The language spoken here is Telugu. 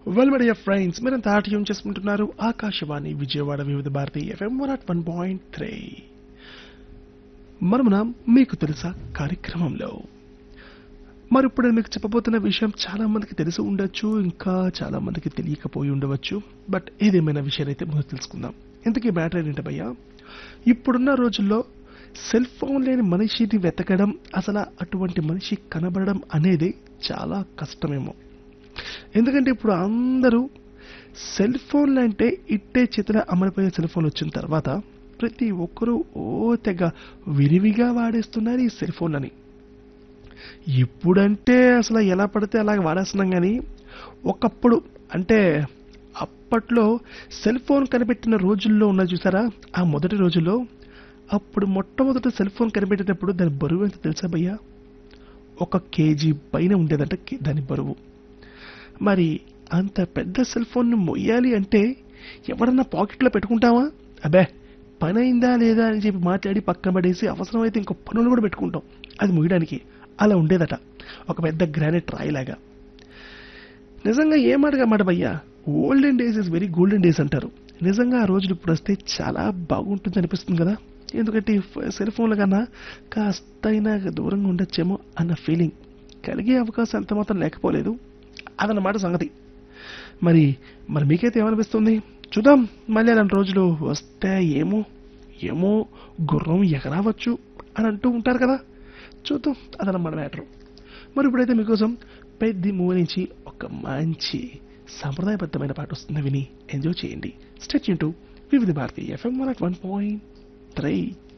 వెల్ మై డియర్ ఫ్రెండ్స్ మీరంతా ఆటయం చేసుకుంటున్నారు Akashvani Vijayawada Vividh Bharati FM one at one point three మనమున మీకు తెలుసా కార్యక్రమంలో మరి ఇప్పుడు నేను మీకు చెప్పబోతున్న విషయం చాలా మందికి తెలిసి ఉండొచ్చు ఇంకా చాలా మందికి తెలియకపోయి ఉండవచ్చు బట్ ఏదేమైనా విషయం అయితే ముందు తెలుసుకుందాం ఇంతకీ మ్యాటర్ ఏంటంటే భయ్యా ఇప్పుడున్న రోజుల్లో సెల్ ఫోన్ లేని మనిషిని వెతకడం అసలు అటువంటి మనిషి కనబడడం అనేది చాలా కష్టమేమో ఎందుకంటే ఇప్పుడు అందరూ సెల్ ఫోన్లు అంటే ఇట్టే చేతిలో అమరిపోయే సెల్ ఫోన్ వచ్చిన తర్వాత ప్రతి ఒక్కరూ ఓ తెగ విరివిగా వాడేస్తున్నారు ఈ సెల్ ఫోన్లని ఇప్పుడంటే అసలు ఎలా పడితే అలాగ వాడేస్తున్నాం కానీ ఒకప్పుడు అంటే అప్పట్లో సెల్ ఫోన్ కనిపెట్టిన రోజుల్లో ఉన్న చూసారా ఆ మొదటి రోజుల్లో అప్పుడు మొట్టమొదటి సెల్ ఫోన్ కనిపెట్టేటప్పుడు దాని బరువు ఎంత తెలుసా భయ్యా ఒక కేజీ పైన ఉండేదంట కే- దాని బరువు మరి అంత పెద్ద సెల్ ఫోన్ను మొయ్యాలి అంటే ఎవరన్నా పాకెట్లో పెట్టుకుంటావా అబ్బే పని అయిందా లేదా అని చెప్పి మాట్లాడి పక్కన పడేసి అవసరమైతే ఇంకో పనులు కూడా పెట్టుకుంటాం అది మొయ్యడానికి అలా ఉండేదట ఒక పెద్ద గ్రానైట్ రాయిలాగా నిజంగా ఏమాటగా మాట భయ్యా olden days is very golden days అంటారు నిజంగా ఆ రోజులు ఇప్పుడు వస్తే చాలా బాగుంటుంది అనిపిస్తుంది కదా ఎందుకంటే ఈ ఫ- సెల్ ఫోన్ల కన్నా కాస్తైనా దూరంగా ఉండొచ్చేమో అన్న ఫీలింగ్ కలిగే అవకాశం ఎంత మాత్రం లేకపోలేదు అదన్నమాట సంగతి మరి మరి మీకైతే ఏమనిపిస్తుంది చూద్దాం మళ్ళీ అలాంటి రోజులు వస్తే ఏమో ఏమో గుర్రం ఎగరావచ్చు అని అంటూ ఉంటారు కదా చూద్దాం అదన్నమాట మ్యాటర్ మరి ఇప్పుడైతే మీకోసం పెద్ద మూవీ నుంచి ఒక మంచి సాంప్రదాయబద్ధమైన పాట వస్తుంది విని ఎంజాయ్ చేయండి స్టెచ్ into Vividh Bharati FM one at one point three